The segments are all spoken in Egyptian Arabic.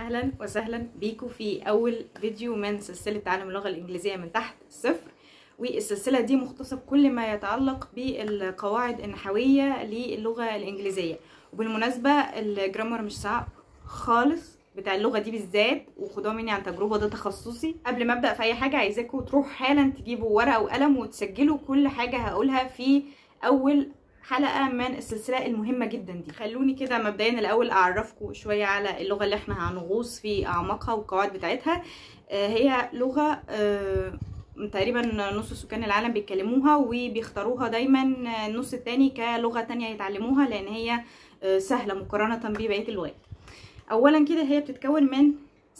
اهلا وسهلا بيكم في اول فيديو من سلسله تعلم اللغه الانجليزيه من تحت الصفر والسلسله دي مختصه بكل ما يتعلق بالقواعد النحويه للغه الانجليزيه وبالمناسبه الجرامر مش صعب خالص بتاع اللغه دي بالذات وخدوها مني عن تجربه ده تخصصي قبل ما ابدا في اي حاجه عايزاكم تروحوا حالا تجيبوا ورقه وقلم وتسجلوا كل حاجه هقولها في اول حلقه من السلسله المهمه جدا دي خلوني كده مبدئيا الاول اعرفكم شويه على اللغه اللي احنا هنغوص في اعماقها والقواعد بتاعتها هي لغه تقريبا نص سكان العالم بيتكلموها وبيختاروها دايما النص التاني كلغه تانية يتعلموها لان هي سهله مقارنه ببقيه اللغات اولا كده هي بتتكون من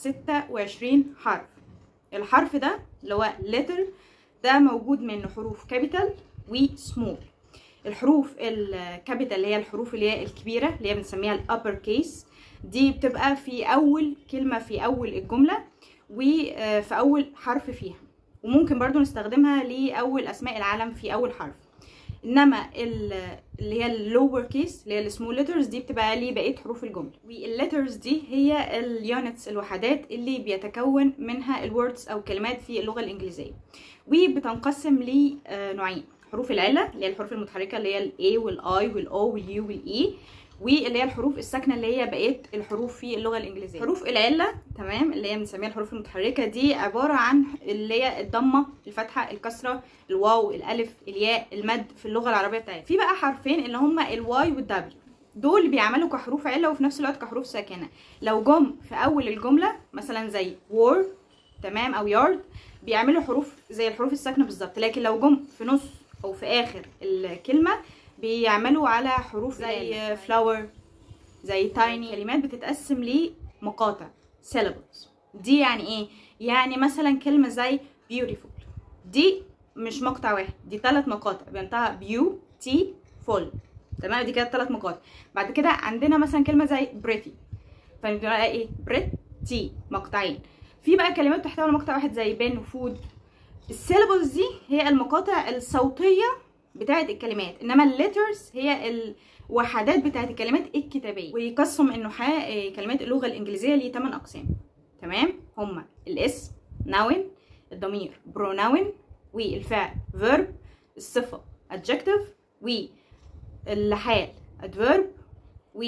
26 حرف الحرف ده اللي هو letter ده موجود منه حروف كابيتال وسمول الحروف الكابيتال اللي هي الحروف اللي هي الكبيره اللي هي بنسميها الابر كيس دي بتبقى في اول كلمه في اول الجمله وفي اول حرف فيها وممكن برضو نستخدمها لاول اسماء العالم في اول حرف انما اللي هي اللور كيس اللي هي السمول ليترز دي بتبقى لي بقيه حروف الجمله والليترز دي هي اليونتس الوحدات اللي بيتكون منها الوردز او كلمات في اللغه الانجليزيه وبتنقسم لنوعين حروف العله اللي هي الحروف المتحركه اللي هي الاي والاي والاو واليو والاي واللي هي الحروف الساكنه اللي هي بقيه الحروف في اللغه الانجليزيه حروف العله تمام اللي هي بنسميها الحروف المتحركه دي عباره عن اللي هي الضمه الفتحه الكسره الواو الالف الياء المد في اللغه العربيه بتاعتنا في بقى حرفين اللي هما الواي والدبليو دول بيعملوا كحروف عله وفي نفس الوقت كحروف ساكنه لو جم في اول الجمله مثلا زي وور تمام او يارد بيعملوا حروف زي الحروف الساكنه بالظبط لكن لو جم في نص او في اخر الكلمه بيعملوا على حروف زي فلاور زي تايني كلمات بتتقسم لمقاطع syllables دي يعني ايه يعني مثلا كلمه زي beautiful دي مش مقطع واحد دي ثلاث مقاطع بينتهى beautiful تمام دي كده ثلاث مقاطع بعد كده عندنا مثلا كلمه زي pretty فبنقول ايه pretty مقطعين في بقى كلمات تحتوي مقطع واحد زي بن وفود السيلابلز دي هي المقاطع الصوتيه بتاعه الكلمات انما الليترز هي الوحدات بتاعه الكلمات الكتابيه ويقسم النحاة كلمات اللغه الانجليزيه ل 8 اقسام تمام هما الاسم ناون الضمير بروناون والفعل verb الصفه adjective والحال adverb و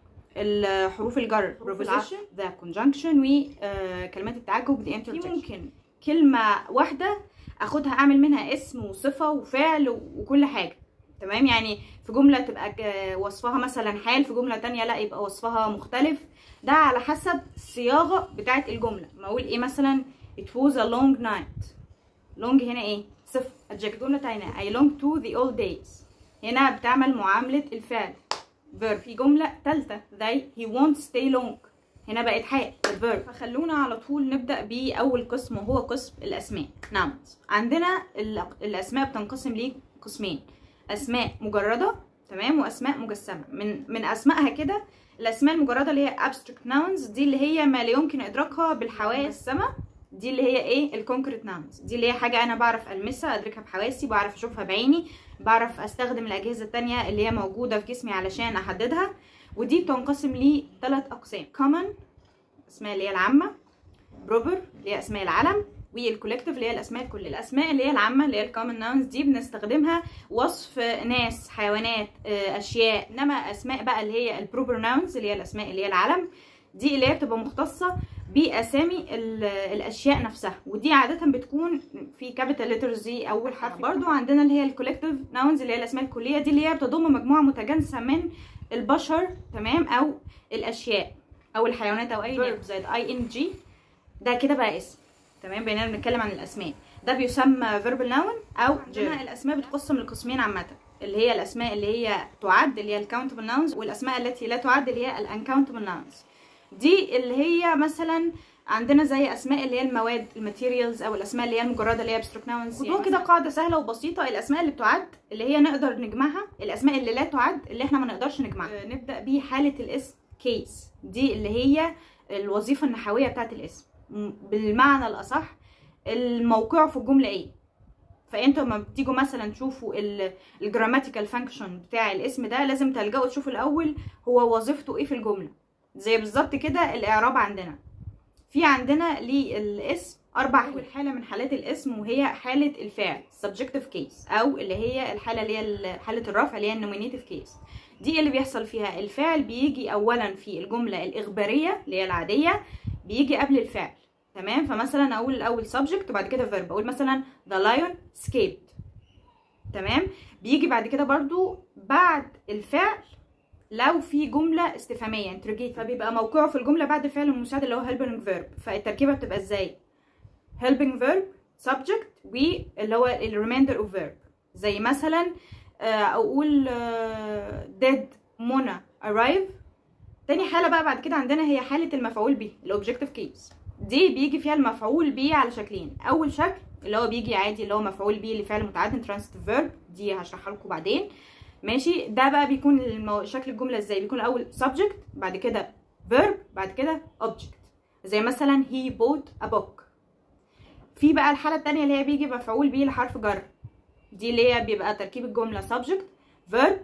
الحروف الجر preposition the conjunction وكلمات التعجب the interjection ممكن كلمه واحده اخدها اعمل منها اسم وصفه وفعل وكل حاجه تمام يعني في جمله تبقى وصفها مثلا حال في جمله تانية لا يبقى وصفها مختلف ده على حسب الصياغه بتاعه الجمله ما اقول ايه مثلا it was a long night long هنا ايه صفه adjective جمله تانية I long to the old days هنا بتعمل معامله الفعل verb في جمله ثالثه they he won't stay long هنا بقت حال الفيرب فخلونا على طول نبدا باول قسم وهو قسم الاسماء nouns عندنا الاسماء بتنقسم لقسمين اسماء مجرده تمام واسماء مجسمه من من اسمائها كده الاسماء المجرده اللي هي abstract nouns دي اللي هي ما لا يمكن ادراكها بالحواس السما دي اللي هي ايه الكونكريت ناونز دي اللي هي حاجه انا بعرف المسها ادركها بحواسي بعرف اشوفها بعيني بعرف استخدم الاجهزه التانية اللي هي موجوده في جسمي علشان احددها ودي بتنقسم لثلاث اقسام common اسماء اللي هي العامه بروبر اللي هي اسماء العلم والكولكتيف اللي هي الاسماء الكليه الاسماء اللي هي العامه اللي هي الكومن ناونز دي بنستخدمها وصف ناس حيوانات اشياء انما اسماء بقى اللي هي البروبر ناونز اللي هي الاسماء اللي هي العلم دي اللي هي بتبقى مختصه باسامي الاشياء نفسها ودي عاده بتكون في كابيتال ليترز دي اول حرف برضو عندنا اللي هي الكولكتيف ناونز اللي هي الاسماء الكليه دي اللي هي بتضم مجموعه متجانسه من البشر تمام او الاشياء او الحيوانات او اي فيرب زي اي ان جي ده كده بقى اسم تمام بيننا بنتكلم عن الاسماء ده بيسمى فيربال ناون او عندنا الاسماء بتقسم لقسمين عامه اللي هي الاسماء اللي هي تعد اللي هي الكاونتبل ناونز والاسماء التي لا تعد اللي هي الانكاونتبل ناونز دي اللي هي مثلا عندنا زي اسماء اللي هي المواد الماتيريالز او الاسماء اللي هي المجرده اللي هي ابستراكت ناونز خدوها كده قاعده سهله وبسيطه الاسماء اللي بتعد اللي هي نقدر نجمعها الاسماء اللي لا تعد اللي احنا ما نقدرش نجمعها نبدا بحاله الاسم كيس دي اللي هي الوظيفه النحويه بتاعه الاسم بالمعنى الاصح الموقع في الجمله ايه فانتوا لما بتيجوا مثلا تشوفوا الجراماتيكال فانكشن بتاع الاسم ده لازم تلجأوا تشوفوا الاول هو وظيفته ايه في الجمله زي بالظبط كده الاعراب عندنا في عندنا للاسم اربع اول حاله من حالات الاسم وهي حاله الفعل subjective case او اللي هي الحاله اللي هي حاله الرفع اللي هي النومينيتيف كيس دي اللي بيحصل فيها الفعل بيجي اولا في الجمله الاخباريه اللي هي العاديه بيجي قبل الفعل تمام فمثلا اقول الاول subject وبعد كده verb اقول مثلا the lion escaped تمام بيجي بعد كده برضو بعد الفعل لو في جمله استفهاميه interrogative فبيبقى موقعه في الجمله بعد الفعل المساعد اللي هو helping verb فالتركيبه بتبقى ازاي helping verb subject واللي هو ال remainder of verb زي مثلا اقول did منى arrive تاني حاله بقى بعد كده عندنا هي حاله المفعول به الاوبجكتيف كيس دي بيجي فيها المفعول به على شكلين اول شكل اللي هو بيجي عادي اللي هو مفعول به لفعل متعدد transitive verb دي هشرحها لكم بعدين ماشي ده بقى بيكون المو... شكل الجمله ازاي بيكون الاول subject بعد كده verb بعد كده object زي مثلا he bought a book في بقى الحاله الثانيه اللي هي بيجي مفعول به لحرف جر دي اللي هي بيبقى تركيب الجمله subject verb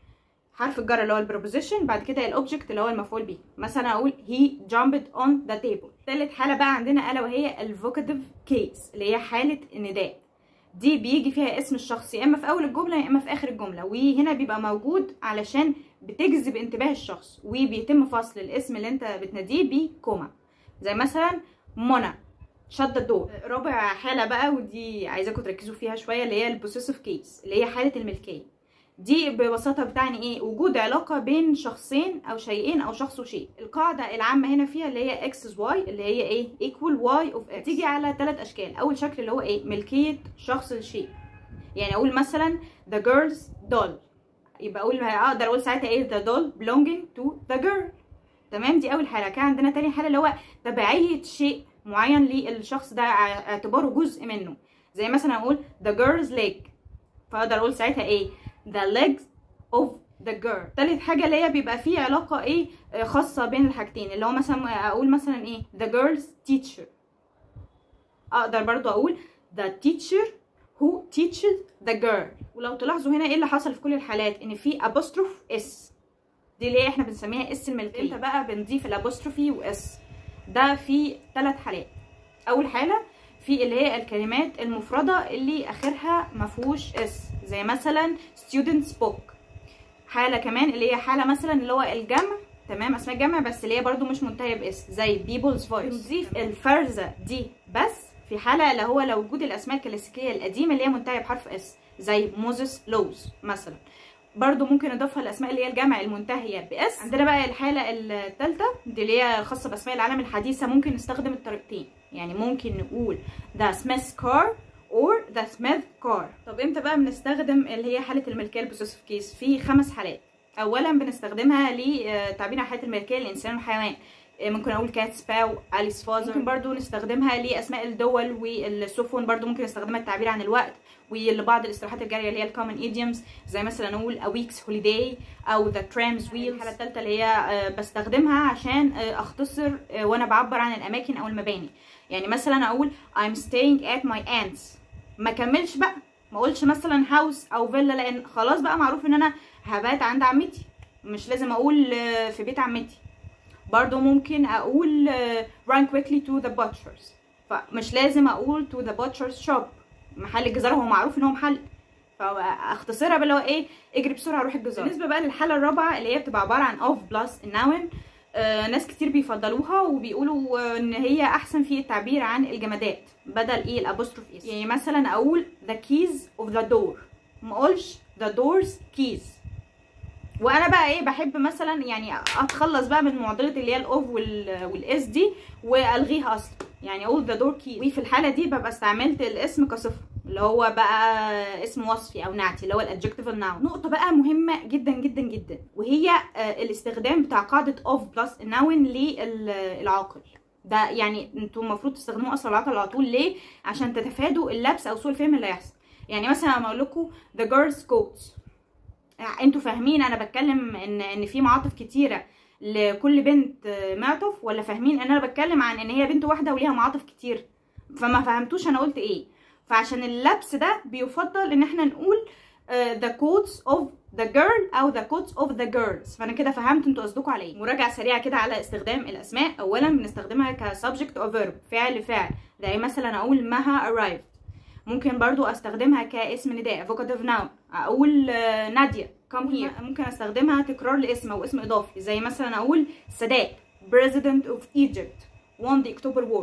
حرف الجر اللي هو البروبوزيشن بعد كده الاوبجكت اللي هو المفعول به مثلا اقول he jumped on the table ثالث حاله بقى عندنا الا وهي الفوكاتيف كيس اللي هي حاله النداء دي بيجي فيها اسم الشخص يا اما في اول الجمله يا اما في اخر الجمله وهنا بيبقى موجود علشان بتجذب انتباه الشخص وبيتم فصل الاسم اللي انت بتناديه بكوما زي مثلا منى شد الدور رابع حاله بقى ودي عايزاكم تركزوا فيها شويه اللي هي البوسيسيف كيس اللي هي حاله الملكيه دي ببساطه بتعني ايه وجود علاقه بين شخصين او شيئين او شخص وشيء القاعده العامه هنا فيها اللي هي x is y اللي هي ايه equal y of x تيجي على ثلاث اشكال اول شكل اللي هو ايه ملكيه شخص لشيء يعني اقول مثلا the girl's doll يبقى اقول اقدر اقول ساعتها ايه the doll belonging to the girl تمام دي اول حاله كان عندنا تاني حاله اللي هو تبعيه شيء معين للشخص ده اعتباره جزء منه زي مثلا اقول the girl's leg فاقدر اقول ساعتها ايه the legs of the girl تالت حاجه اللي هي بيبقى فيه علاقه ايه خاصه بين الحاجتين اللي هو مثلا اقول مثلا ايه the girl's teacher اقدر برضو اقول the teacher who teaches the girl ولو تلاحظوا هنا ايه اللي حصل في كل الحالات ان في apostrophe s دي اللي هي احنا بنسميها اس الملكيه امتى بقى بنضيف الابوستروفي واس ده في ثلاث حالات اول حاله في اللي هي الكلمات المفردة اللي اخرها مفهوش اس زي مثلا students book حالة كمان اللي هي حالة مثلا اللي هو الجمع تمام اسماء جمع بس اللي هي برضو مش منتهية باس زي people's voice بنضيف الفرزة دي بس في حالة اللي هو لو وجود الاسماء الكلاسيكية القديمة اللي هي منتهية بحرف اس زي موزس لوز مثلا برضو ممكن اضيفها الاسماء اللي هي الجمع المنتهيه باس عندنا بقى الحاله الثالثه دي اللي هي خاصه باسماء العالم الحديثه ممكن نستخدم الطريقتين يعني ممكن نقول the Smith car or the Smith car طب امتى بقى بنستخدم اللي هي حاله الملكيه البوسيسيف كيس في خمس حالات اولا بنستخدمها لتعبير عن حاله الملكيه للانسان والحيوان ممكن اقول كات سباو اليس فازر ممكن برضو نستخدمها لاسماء الدول والسفن برضو ممكن نستخدمها للتعبير عن الوقت ولبعض الاصطلاحات الجاريه اللي هي الكومن ايديومز زي مثلا نقول a week's holiday او the tram's wheel الحاله الثالثه اللي هي بستخدمها عشان اختصر وانا بعبر عن الاماكن او المباني يعني مثلا اقول I'm staying at my aunt's ما كملش بقى ما اقولش مثلا هاوس او فيلا لان خلاص بقى معروف ان انا هبات عند عمتي مش لازم اقول في بيت عمتي برضو ممكن اقول run quickly to the butchers فمش لازم اقول to the butcher's shop محل الجزاره هو معروف ان هو محل فاختصرها بقى اللي هو ايه اجري بسرعه روح الجزاره بالنسبه بقى للحاله الرابعه اللي هي بتبقى عباره عن اوف بلس النون آه ناس كتير بيفضلوها وبيقولوا آه ان هي احسن في التعبير عن الجمادات بدل ايه الابوستروف اس يعني مثلا اقول the keys of the door ما اقولش the door's keys وانا بقى ايه بحب مثلا يعني اتخلص بقى من معضله اللي هي الاوف والاس دي والغيها اصلا يعني اقول ذا دور كي وفي الحاله دي ببقى استعملت الاسم كصفه اللي هو بقى اسم وصفي او نعتي اللي هو الادجكتيف ناون نقطه بقى مهمه جدا جدا جدا وهي الاستخدام بتاع قاعده اوف بلس النون للعاقل ده يعني انتوا المفروض تستخدموا اصلا العقل على طول ليه عشان تتفادوا اللبس او سوء الفهم اللي هيحصل يعني مثلا لما اقول لكم the girls coats انتوا فاهمين انا بتكلم ان ان في معاطف كتيره لكل بنت معطف ولا فاهمين ان انا بتكلم عن ان هي بنت واحده وليها معاطف كتير فما فهمتوش انا قلت ايه فعشان اللبس ده بيفضل ان احنا نقول uh, the coats of the girl او the coats of the girls فانا كده فهمت انتوا قصدكم على ايه مراجعه سريعه كده على استخدام الاسماء اولا بنستخدمها ك subject or verb فعل فعل زي مثلا اقول مها arrived ممكن برضو استخدمها كاسم نداء vocative noun اقول uh, ناديه come here ممكن استخدمها تكرار لاسم او اسم اضافي زي مثلا اقول سادات president of Egypt won the October war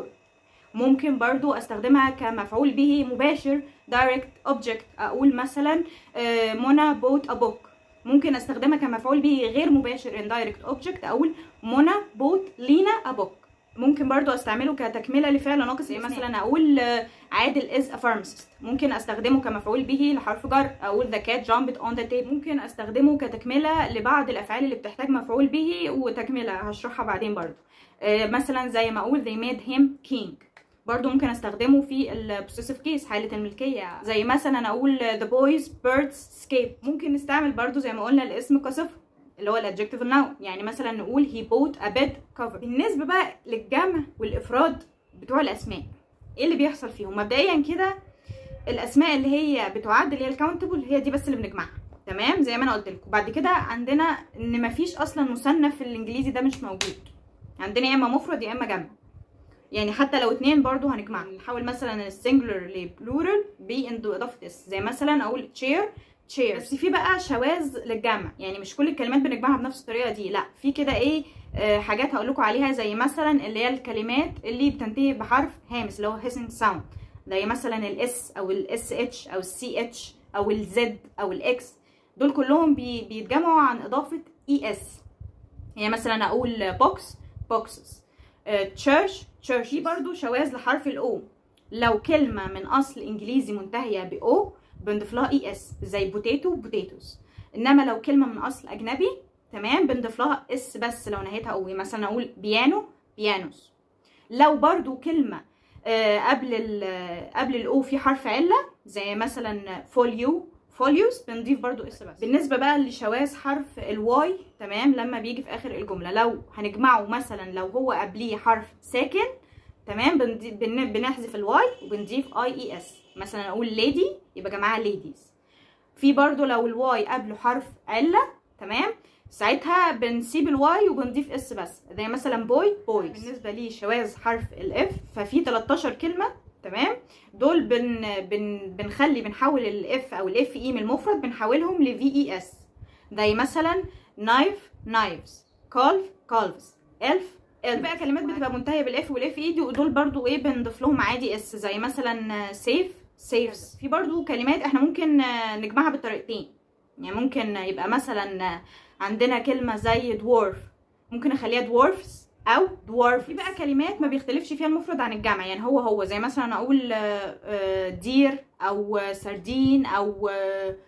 ممكن برضو استخدمها كمفعول به مباشر direct object اقول مثلا آه، منى bought a book ممكن استخدمها كمفعول به غير مباشر indirect object اقول منى bought لينا a book ممكن برضو استعمله كتكملة لفعل ناقص زي مثلا اقول آه، عادل is a pharmacist ممكن استخدمه كمفعول به لحرف جر اقول the cat jumped on the table ممكن استخدمه كتكملة لبعض الافعال اللي بتحتاج مفعول به وتكملة هشرحها بعدين برضو آه، مثلا زي ما اقول they made him king برضو ممكن استخدمه في البوسيسيف كيس حالة الملكية زي مثلا اقول the boys birds escape ممكن نستعمل برضو زي ما قلنا الاسم كصفة اللي هو الادجكتيف noun يعني مثلا نقول he bought a bed cover بالنسبة بقى للجمع والافراد بتوع الاسماء ايه اللي بيحصل فيهم مبدئيا كده الاسماء اللي هي بتعد اللي هي الكاونتبل هي دي بس اللي بنجمعها تمام زي ما انا قلت لكم بعد كده عندنا ان مفيش اصلا مثنى في الانجليزي ده مش موجود عندنا يا اما مفرد يا اما جمع يعني حتى لو اتنين برضو هنجمعهم نحاول مثلا السنجلر لبلورال باضافه اس زي مثلا اقول تشير تشير بس في بقى شواذ للجمع يعني مش كل الكلمات بنجمعها بنفس الطريقه دي لا في كده ايه آه حاجات هقول لكم عليها زي مثلا اللي هي الكلمات اللي بتنتهي بحرف هامس اللي هو هيسنج ساوند زي مثلا الاس او الاس اتش او السي اتش او الزد او الاكس دول كلهم بي بيتجمعوا عن اضافه اي اس يعني مثلا اقول بوكس بوكسز تشيرش تشيرش دي برضو شواذ لحرف الاو لو كلمه من اصل انجليزي منتهيه باو بنضيف لها اي اس زي بوتيتو بوتيتوز انما لو كلمه من اصل اجنبي تمام بنضيف لها اس بس لو نهايتها قوي مثلا اقول بيانو بيانوس لو برضو كلمه آه قبل ال قبل الاو في حرف عله زي مثلا فوليو فوليوس بنضيف برضو اس بس بالنسبه بقى لشواذ حرف الواي تمام لما بيجي في اخر الجمله لو هنجمعه مثلا لو هو قبليه حرف ساكن تمام بنضيف بن- بنحذف الواي وبنضيف اي اي اس مثلا اقول ليدي يبقى جماعه ليديز في برضو لو الواي قبله حرف عله تمام ساعتها بنسيب الواي وبنضيف اس بس زي مثلا بوي بوي بالنسبه لي شواذ حرف الاف ففي 13 كلمه تمام دول بن بن بنخلي بنحول الاف او الاف اي من المفرد بنحولهم لفي اي اس زي مثلا نايف نايفز كالف كالفز الف الف بقى كلمات بتبقى منتهيه بالاف والاف اي دول برضو ايه بنضيف لهم عادي اس زي مثلا سيف سيفز في برضو كلمات احنا ممكن آه، نجمعها بالطريقتين يعني ممكن يبقى مثلا آه، عندنا كلمه زي دورف ممكن اخليها دورفز او دورف في بقى كلمات ما بيختلفش فيها المفرد عن الجمع يعني هو هو زي مثلا اقول آه، آه، دير او آه، سردين او آه،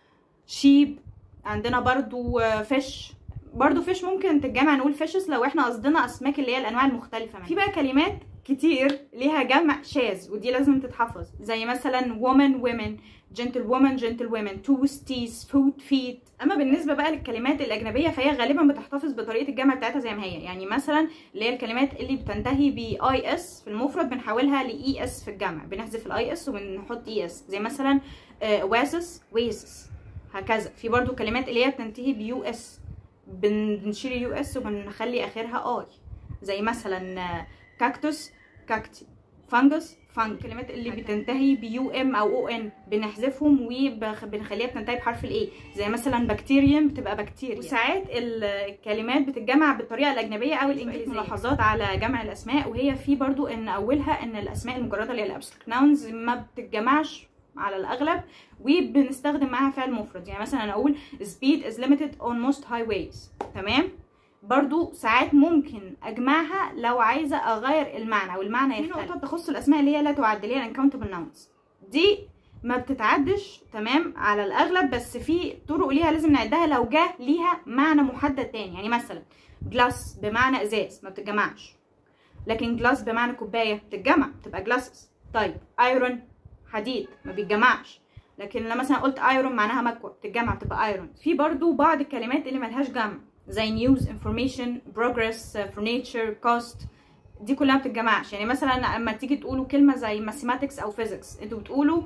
شيب عندنا برضو فيش برضو فيش ممكن تتجمع نقول فيشز لو احنا قصدنا اسماك اللي هي الانواع المختلفه منها في بقى كلمات كتير ليها جمع شاذ ودي لازم تتحفظ زي مثلا woman women gentle woman gentle women toes teeth foot feet اما بالنسبه بقى للكلمات الاجنبيه فهي غالبا بتحتفظ بطريقه الجمع بتاعتها زي ما هي يعني مثلا اللي هي الكلمات اللي بتنتهي ب اي اس في المفرد بنحولها ل اي اس في الجمع بنحذف الاي اس وبنحط اي اس زي مثلا واسس ويسس هكذا في برضو كلمات اللي هي بتنتهي بيو اس بنشيل يو اس وبنخلي اخرها اي زي مثلا كاكتوس كاكتي فانجس فانج الكلمات اللي بتنتهي بيو ام او او ان بنحذفهم وبنخليها بتنتهي بحرف الاي زي مثلا بكتيريوم بتبقى بكتيريا وساعات الكلمات بتتجمع بالطريقه الاجنبيه او الانجليزيه ملاحظات على جمع الاسماء وهي في برضو ان اولها ان الاسماء المجرده اللي هي الابستراكت ناونز ما بتتجمعش على الاغلب وبنستخدم معاها فعل مفرد يعني مثلا اقول speed is limited on most highways تمام برضو ساعات ممكن اجمعها لو عايزه اغير المعنى والمعنى يختلف في نقطه تخص الاسماء اللي هي لا تعد اللي هي uncountable nouns دي ما بتتعدش تمام على الاغلب بس في طرق ليها لازم نعدها لو جه ليها معنى محدد تاني يعني مثلا جلاس بمعنى ازاز ما بتتجمعش لكن جلاس بمعنى كوبايه بتتجمع بتبقى جلاسز طيب ايرون حديد ما بيتجمعش لكن لما مثلا قلت ايرون معناها مكوى بتتجمع بتبقى ايرون في برضو بعض الكلمات اللي ملهاش جمع زي نيوز انفورميشن بروجرس فرنيتشر كوست دي كلها ما بتتجمعش يعني مثلا اما تيجي تقولوا كلمه زي ماثيماتكس او فيزيكس انتوا بتقولوا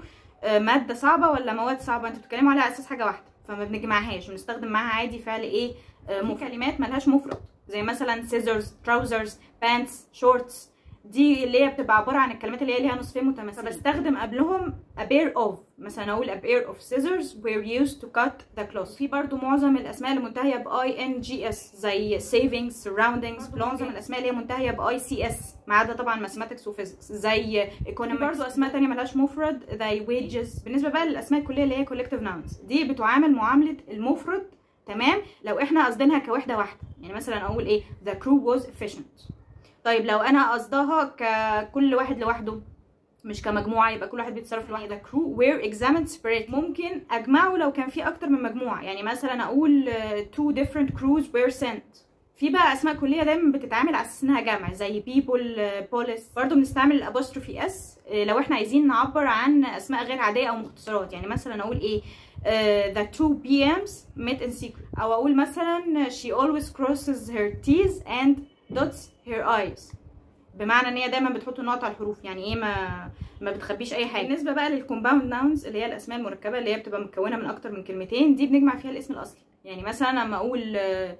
آه، ماده صعبه ولا مواد صعبه انتوا بتتكلموا عليها على اساس حاجه واحده فما بنجمعهاش بنستخدم معاها عادي فعل ايه آه، م- كلمات ملهاش مفرد زي مثلا scissors trousers pants shorts دي اللي هي بتبقى عباره عن الكلمات اللي هي ليها نصفين متماثلين فبستخدم قبلهم a pair of مثلا اقول a pair of scissors were used to cut the cloth في برضو معظم الاسماء اللي منتهيه ب ings زي savings surroundings معظم الاسماء اللي هي منتهيه ب ics ما عدا طبعا mathematics وفيزيكس زي economics برضو اسماء تانية ملهاش مفرد زي wages بالنسبه بقى للاسماء الكليه اللي هي collective nouns دي بتعامل معامله المفرد تمام لو احنا قصدينها كوحده واحده يعني مثلا اقول ايه the crew was efficient طيب لو انا قصدها ككل واحد لوحده مش كمجموعه يبقى كل واحد بيتصرف لوحده crew were examined separate ممكن اجمعه لو كان في اكتر من مجموعه يعني مثلا اقول آه، two different crews were sent في بقى اسماء كليه دايما بتتعامل على اساس انها جمع زي people آه، police برضو بنستعمل الابوستروفي اس لو احنا عايزين نعبر عن اسماء غير عاديه او مختصرات يعني مثلا اقول ايه آه، the two PMs met in secret او اقول مثلا she always crosses her T's and dots her eyes بمعنى ان هي دايما بتحط النقط على الحروف يعني ايه ما ما بتخبيش اي حاجه بالنسبه بقى للكومباوند ناونز اللي هي الاسماء المركبه اللي هي بتبقى مكونه من اكتر من كلمتين دي بنجمع فيها الاسم الاصلي يعني مثلا لما اقول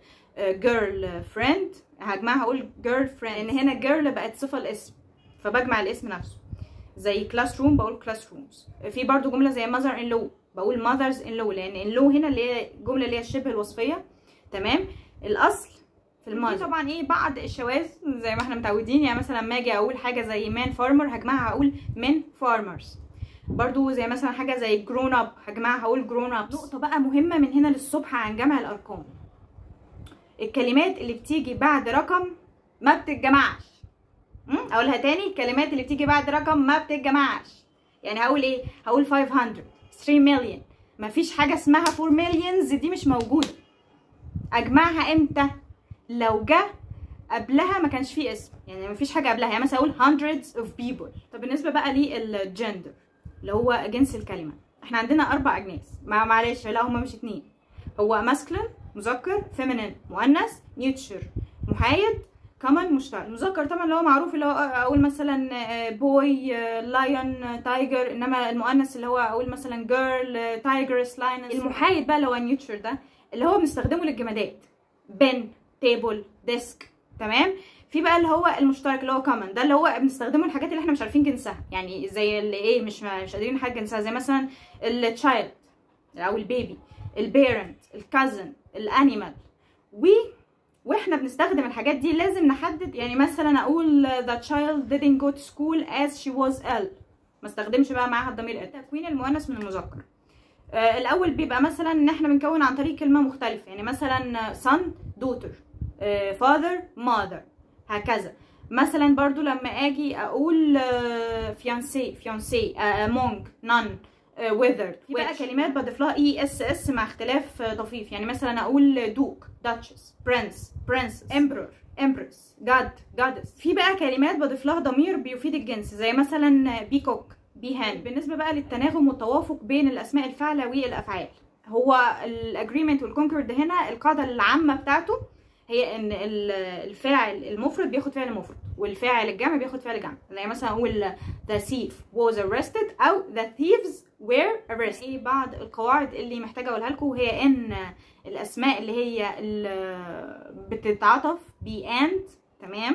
جيرل فريند هجمعها اقول جيرل فريند لان هنا جيرل بقت صفه الاسم فبجمع الاسم نفسه زي كلاس روم بقول كلاس رومز في برضو جمله زي ماذر ان لو بقول ماذرز ان لو لان ان لو هنا اللي هي الجمله اللي هي الشبه الوصفيه تمام الاصل في الماضي طبعا ايه بعض الشواذ زي ما احنا متعودين يعني مثلا لما اجي اقول حاجه زي مان فارمر هجمعها اقول من فارمرز برضو زي مثلا حاجه زي جرون اب هجمعها هقول جرون اب نقطه بقى مهمه من هنا للصبح عن جمع الارقام الكلمات اللي بتيجي بعد رقم ما بتتجمعش أمم؟ اقولها تاني الكلمات اللي بتيجي بعد رقم ما بتتجمعش يعني هقول ايه هقول 500 3 مليون مفيش حاجه اسمها 4 مليونز دي مش موجوده اجمعها امتى لو جه قبلها ما كانش فيه اسم يعني ما فيش حاجه قبلها يعني مثلا اقول hundreds of people طب بالنسبه بقى للجندر اللي هو جنس الكلمه احنا عندنا اربع اجناس ما معلش لا هما مش اتنين هو masculine مذكر feminine مؤنث neutral محايد كمان مشترك المذكر طبعا اللي هو معروف اللي هو اقول مثلا بوي لايون تايجر انما المؤنث اللي هو اقول مثلا جيرل تايجرس لاينس المحايد بقى اللي هو نيوترال ده اللي هو بنستخدمه للجمادات بن تيبل ديسك تمام في بقى اللي هو المشترك اللي هو كومن ده اللي هو بنستخدمه الحاجات اللي احنا مش عارفين جنسها يعني زي اللي ايه مش مش قادرين نحدد جنسها زي مثلا التشايلد او البيبي البيرنت الكازن الانيمال و واحنا بنستخدم الحاجات دي لازم نحدد يعني مثلا اقول the child didn't go to school as she was ill ما استخدمش بقى معاها الضمير تكوين المؤنث من المذكر آه الاول بيبقى مثلا ان احنا بنكون عن طريق كلمه مختلفه يعني مثلا son daughter آه father mother هكذا مثلا برضو لما اجي اقول آه fiancé fiancé آه monk nun ويذرد في بقى كلمات بضيف لها اي اس اس مع اختلاف طفيف يعني مثلا اقول دوك داتشس برنس برنس امبرور امبرس جاد جادس في بقى كلمات بضيف لها ضمير بيفيد الجنس زي مثلا بيكوك بيهان بالنسبه بقى للتناغم والتوافق بين الاسماء الفاعله والافعال هو الاجريمنت والكونكورد هنا القاعده العامه بتاعته هي ان الفاعل المفرد بياخد فعل مفرد والفاعل الجمع بياخد فعل جمع زي مثلا اقول the thief was arrested او the thieves were arrested ايه بعض القواعد اللي محتاجه اقولها لكم وهي ان الاسماء اللي هي اللي بتتعاطف ب and تمام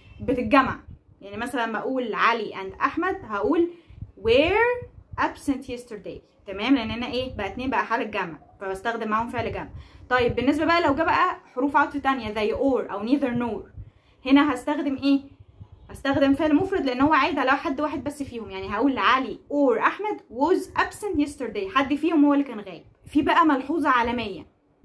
بتتجمع يعني مثلا لما اقول علي and احمد هقول were absent yesterday تمام لان انا ايه بقى اتنين بقى حاله جمع فبستخدم معاهم فعل جمع طيب بالنسبه بقى لو جه بقى حروف عطف تانية زي or او neither nor هنا هستخدم ايه هستخدم فعل مفرد لان هو عايد على حد واحد بس فيهم يعني هقول علي اور احمد was absent yesterday حد فيهم هو اللي كان غايب في بقى ملحوظه عالميه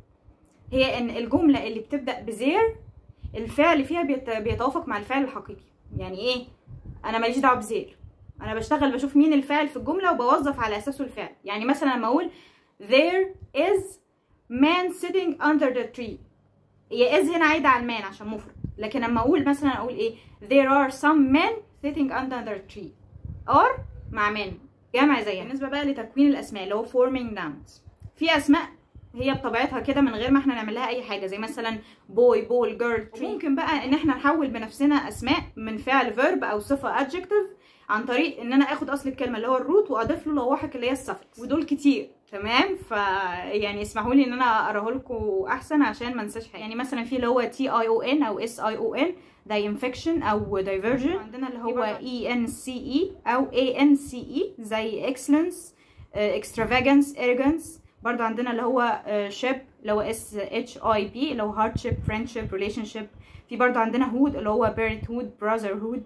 هي ان الجمله اللي بتبدا بزير الفعل فيها بيتوافق مع الفعل الحقيقي يعني ايه انا ماليش دعوه بزير انا بشتغل بشوف مين الفاعل في الجمله وبوظف على اساسه الفعل يعني مثلا لما اقول there is man sitting under the tree هي is هنا عايده على المان عشان مفرد لكن لما اقول مثلا اقول ايه there are some men sitting under the tree are مع men جمع زي بالنسبه بقى لتكوين الاسماء اللي هو forming nouns في اسماء هي بطبيعتها كده من غير ما احنا نعمل لها اي حاجه زي مثلا بوي بول جيرل ممكن بقى ان احنا نحول بنفسنا اسماء من فعل فيرب او صفه ادجكتيف عن طريق ان انا اخد اصل الكلمه اللي هو الروت واضيف له لواحق اللي هي السفكس ودول كتير تمام ف يعني اسمحوا لي ان انا اقراه لكم احسن عشان ما انساش حاجه يعني مثلا في اللي هو تي اي او ان او اس اي او ان ده انفكشن او دايفرجن عندنا اللي هو اي ان سي اي او اي ان سي اي زي اكسلنس اكسترافاجانس اريجنس برضو عندنا اللي هو شيب اللي هو اس اتش اي بي اللي هو هاردشيب فريندشيب ريليشن شيب في برضو عندنا هود اللي هو بيرنت هود براذر هود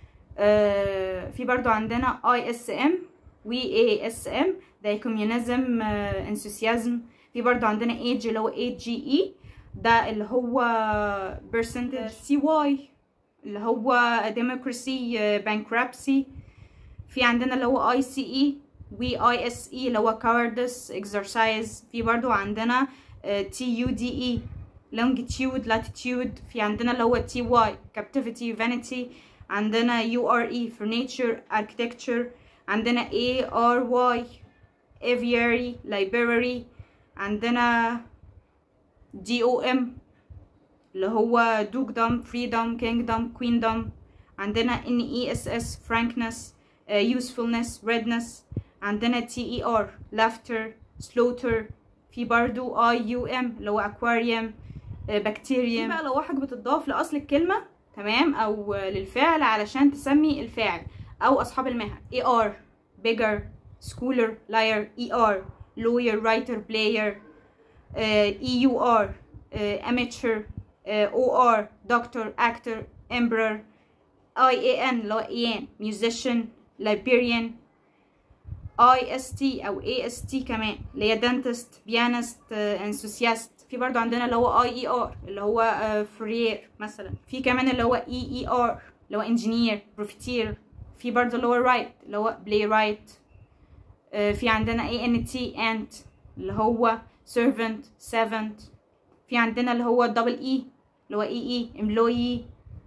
في برضو عندنا اي اس ام وي اي اس ام ده كوميونيزم انثوسيازم في برضو عندنا ايج اللي هو اي جي اي ده اللي هو percentage سي واي اللي هو democracy bankruptcy في عندنا اللي هو اي سي اي وي اي اس اي اللي هو cowardice exercise في برضو عندنا تي يو دي اي longitude latitude في عندنا اللي هو تي واي captivity vanity عندنا يو ار اي for nature architecture عندنا اي ار واي aviary library عندنا دي او ام اللي هو دوكدom freedom kingdom queendom عندنا ان اي اس اس frankness uh, usefulness redness عندنا تي اي ار laughter slaughter في برضو اي يو ام اللي هو aquarium بكتيريا بقى لواحق بتضاف لاصل الكلمه تمام او للفعل علشان تسمي الفاعل او اصحاب المهن اي ار bigger schooler liar اي ار lawyer writer player اي يو ار amateur او ار doctor actor emperor اي اي ان اللي هو ايان musician librarian اي اس تي او اي اس تي كمان اللي هي dentist pianist enthusiast في برضو عندنا اللي هو اي اي ار اللي هو فرير مثلا في كمان اللي هو اي اي ار اللي هو engineer profiteer في برضو اللي هو رايت اللي هو بلاي رايت في عندنا اي ان تي انت اللي هو servant servant في عندنا اللي هو دبل اي اللي هو اي اي employee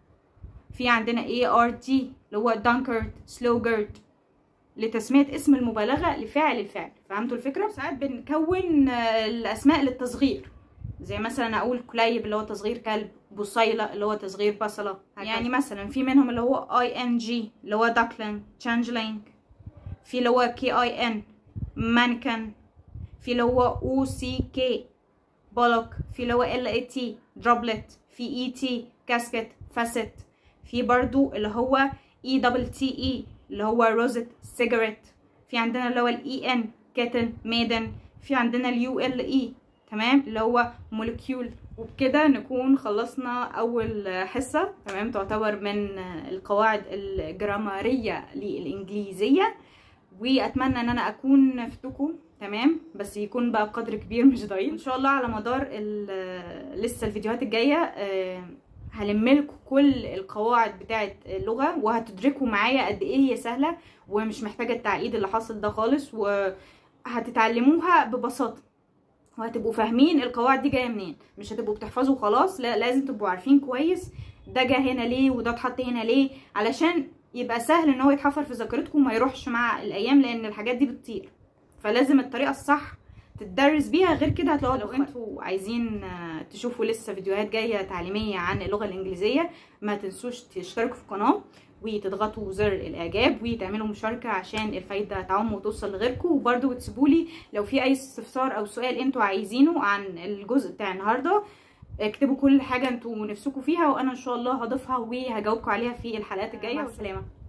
في عندنا اي ار تي اللي هو dunkard slowgard لتسمية اسم المبالغة لفاعل الفعل فهمتوا الفكرة؟ ساعات بنكون الأسماء للتصغير زي مثلا أقول كليب اللي هو تصغير كلب بصيلة اللي هو تصغير بصلة يعني مثلا في منهم اللي هو اي ان جي اللي هو duckling changeling في اللي هو كي اي ان mannequin في اللي هو او سي كي بولوك في اللي هو ال اي تي دروبلت في اي تي كاسكت فاسيت في برضو اللي هو اي دبل تي اي اللي هو روزت سيجاريت في عندنا اللي هو الاي ان كيتن ميدن في عندنا اليو ال اي تمام اللي هو مولكيول وبكده نكون خلصنا اول حصه تمام تعتبر من القواعد الجرامريه للانجليزيه واتمنى ان انا اكون فدتكم تمام بس يكون بقى بقدر كبير مش ضئيل ان شاء الله على مدار لسه الفيديوهات الجايه هلملكم كل القواعد بتاعه اللغه وهتدركوا معايا قد ايه هي سهله ومش محتاجه التعقيد اللي حاصل ده خالص وهتتعلموها ببساطه وهتبقوا فاهمين القواعد دي جايه منين مش هتبقوا بتحفظوا خلاص لا لازم تبقوا عارفين كويس ده جه هنا ليه وده اتحط هنا ليه علشان يبقى سهل ان هو يتحفر في ذاكرتكم وما يروحش مع الايام لان الحاجات دي بتطير فلازم الطريقه الصح تتدرس بيها غير كده هتلاقوها لو انتوا عايزين تشوفوا لسه فيديوهات جايه تعليميه عن اللغه الانجليزيه ما تنسوش تشتركوا في القناه وتضغطوا زر الاعجاب وتعملوا مشاركه عشان الفايده تعم وتوصل لغيركم وبرده تسيبوا لي لو في اي استفسار او سؤال انتوا عايزينه عن الجزء بتاع النهارده اكتبوا كل حاجه انتوا نفسكم فيها وانا ان شاء الله هضيفها وهجاوبكم عليها في الحلقات الجايه والسلامه